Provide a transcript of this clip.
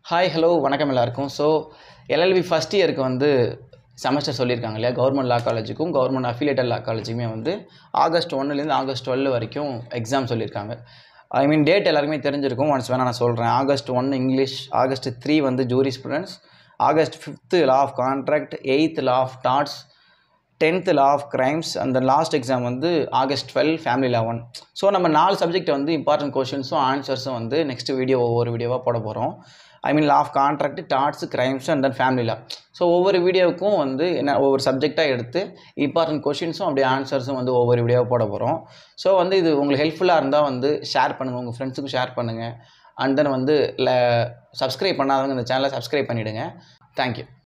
hi hello வணக்கம் எல்லாருக்கும் so LLB first இயருக்கு வந்து செமஸ்டர் சொல்லியிருக்காங்க இல்லையா கவர்மெண்ட் லா காலேஜுக்கும் கவர்மெண்ட் அஃபிலியேட்டட் லா காலேஜுக்குமே வந்து ஆகஸ்ட் ஒன்றுலேருந்து ஆகஸ்ட் டுவெல் வரைக்கும் எக்ஸாம் சொல்லியிருக்காங்க ஐ மீன் டேட் எல்லாருக்குமே தெரிஞ்சிருக்கும் ஒன்ஸ் வேணால் நான் சொல்கிறேன் August one English August three வந்து jury students August fifth law of contract eighth law of torts tenth law of crimes அந்த லாஸ்ட் எக்ஸாம் வந்து August twelve family law one so நம்ம நாலு சப்ஜெக்ட் வந்து இம்பார்ட்டன்ட் கொஷின்ஸும் ஆன்சர்ஸும் வந்து நெக்ஸ்ட் வீடியோ ஒவ்வொரு வீடியோவாக போட போகிறோம் I mean law of contract torts crimes and then family law so ஒவ்வொரு வீடியோவுக்கும் வந்து என்ன ஒவ்வொரு சப்ஜெக்டாக எடுத்து இம்பார்ட்டன்ட் கொஷின்ஸும் அப்படியே ஆன்சர்ஸும் வந்து ஒவ்வொரு வீடியோவாக போட போகிறோம் ஸோ வந்து இது உங்களுக்கு ஹெல்ப்ஃபுல்லாக இருந்தால் வந்து ஷேர் பண்ணுங்கள் உங்கள் ஃப்ரெண்ட்ஸுக்கும் ஷேர் பண்ணுங்கள் அண்ட் தென் வந்து சப்ஸ்கிரைப் பண்ணாதவங்க இந்த சேனலை சப்ஸ்கிரைப் பண்ணிவிடுங்க தேங்க்யூ